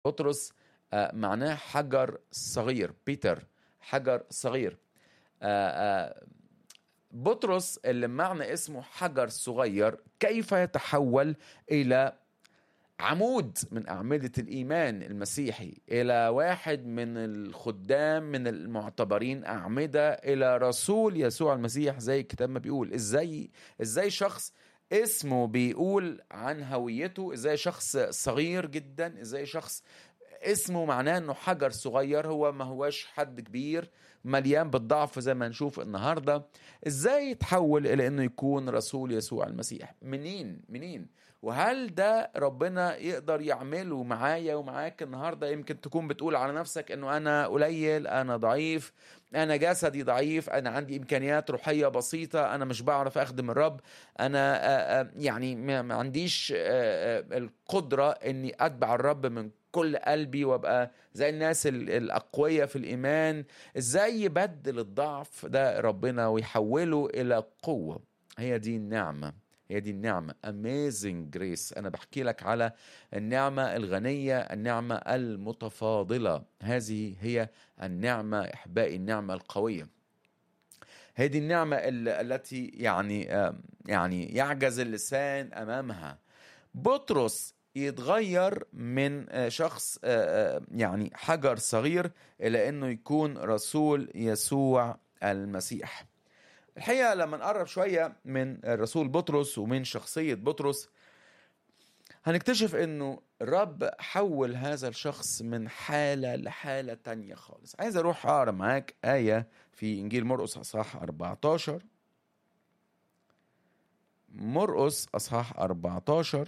بطرس آه، معناه حجر صغير بيتر حجر صغير آه، آه، بطرس اللي معنى اسمه حجر صغير كيف يتحول إلى عمود من أعمدة الإيمان المسيحي إلى واحد من الخدام من المعتبرين أعمدة إلى رسول يسوع المسيح زي الكتاب ما بيقول إزاي إزاي شخص اسمه بيقول عن هويته إزاي شخص صغير جدا إزاي شخص اسمه معناه انه حجر صغير هو ما هوش حد كبير مليان بالضعف زي ما نشوف النهارده ازاي يتحول الى انه يكون رسول يسوع المسيح منين منين وهل ده ربنا يقدر يعمله معايا ومعاك النهارده يمكن تكون بتقول على نفسك انه انا قليل انا ضعيف انا جسدي ضعيف انا عندي امكانيات روحيه بسيطه انا مش بعرف اخدم الرب انا آه، آه، يعني ما ما عنديش آه، آه، القدره اني اتبع الرب من كل قلبي وابقى زي الناس ال- الاقوياء في الايمان ازاي يبدل الضعف ده ربنا ويحوله الى قوه هي دي النعمه هي دي النعمة amazing grace أنا بحكي لك على النعمة الغنية النعمة المتفاضلة هذه هي النعمة إحبائي النعمة القوية هذه النعمة ال- التي يعني آم، يعني يعجز اللسان أمامها بطرس يتغير من آه، شخص آه، آه، يعني حجر صغير إلى أنه يكون رسول يسوع المسيح الحقيقة لما نقرب شوية من الرسول بطرس ومن شخصية بطرس هنكتشف انه الرب حول هذا الشخص من حالة لحالة تانية خالص عايز اروح اقرا معاك آية في انجيل مرقس اصحاح 14 مرقس اصحاح 14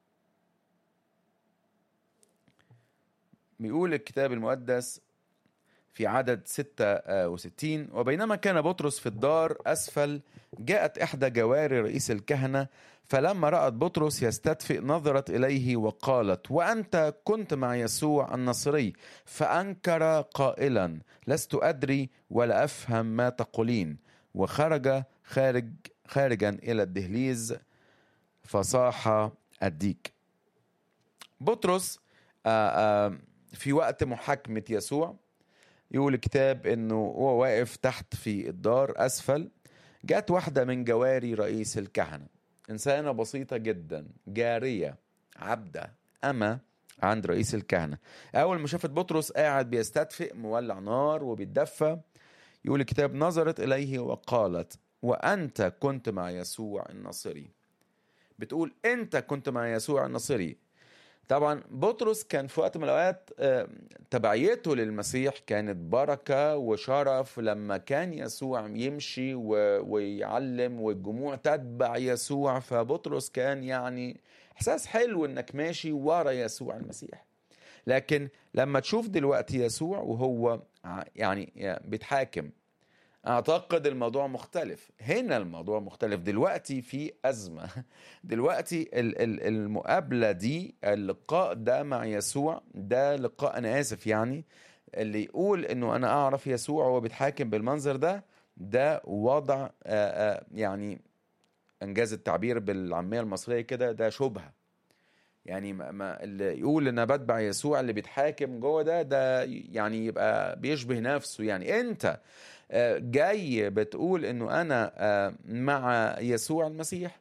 بيقول الكتاب المقدس في عدد 66 وبينما كان بطرس في الدار أسفل جاءت إحدى جواري رئيس الكهنة فلما رأت بطرس يستدفئ نظرت إليه وقالت وأنت كنت مع يسوع النصري فأنكر قائلا لست أدري ولا أفهم ما تقولين وخرج خارج خارجا إلى الدهليز فصاح الديك بطرس آه، آه، في وقت محاكمة يسوع يقول الكتاب انه هو واقف تحت في الدار اسفل جات واحده من جواري رئيس الكهنه انسانه بسيطه جدا جاريه عبده اما عند رئيس الكهنه اول ما شافت بطرس قاعد بيستدفئ مولع نار وبيتدفى يقول الكتاب نظرت اليه وقالت وانت كنت مع يسوع الناصري بتقول انت كنت مع يسوع الناصري طبعا بطرس كان في وقت من الاوقات آه، تبعيته للمسيح كانت بركه وشرف لما كان يسوع يمشي و- ويعلم والجموع تتبع يسوع فبطرس كان يعني احساس حلو انك ماشي ورا يسوع المسيح لكن لما تشوف دلوقتي يسوع وهو ع- يعني بيتحاكم اعتقد الموضوع مختلف هنا الموضوع مختلف دلوقتي في ازمه دلوقتي ال- ال- المقابله دي اللقاء ده مع يسوع ده لقاء انا اسف يعني اللي يقول انه انا اعرف يسوع وهو بيتحاكم بالمنظر ده ده وضع آه، آه، يعني انجاز التعبير بالعاميه المصريه كده ده شبهه يعني ما ما اللي يقول ان انا بتبع يسوع اللي بيتحاكم جوه ده ده يعني يبقى بيشبه نفسه يعني انت آه، جاي بتقول انه انا آه، مع يسوع المسيح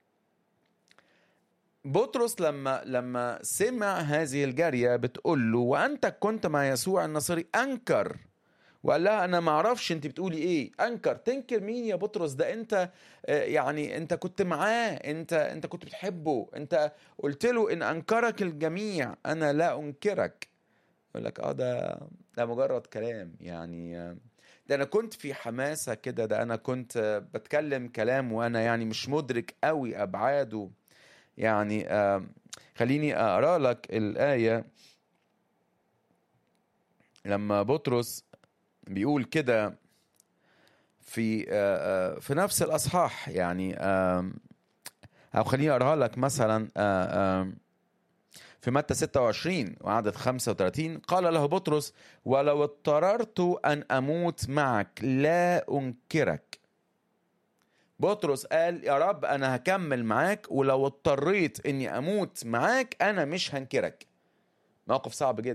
بطرس لما لما سمع هذه الجاريه بتقول له وانت كنت مع يسوع الناصري انكر وقال لها انا ما اعرفش انت بتقولي ايه انكر تنكر مين يا بطرس ده انت آه، يعني انت كنت معاه انت انت كنت بتحبه انت قلت له ان انكرك الجميع انا لا انكرك يقول لك اه ده ده مجرد كلام يعني آه، ده انا كنت في حماسه كده ده انا كنت آه، بتكلم كلام وانا يعني مش مدرك قوي ابعاده يعني آه، خليني اقرا لك الايه لما بطرس بيقول كده في آه، آه، في نفس الاصحاح يعني آم، او خليني اقراها لك مثلا آه، آم، في متى 26 وعدد 35 قال له بطرس ولو اضطررت ان اموت معك لا انكرك بطرس قال يا رب انا هكمل معاك ولو اضطريت اني اموت معاك انا مش هنكرك موقف صعب جدا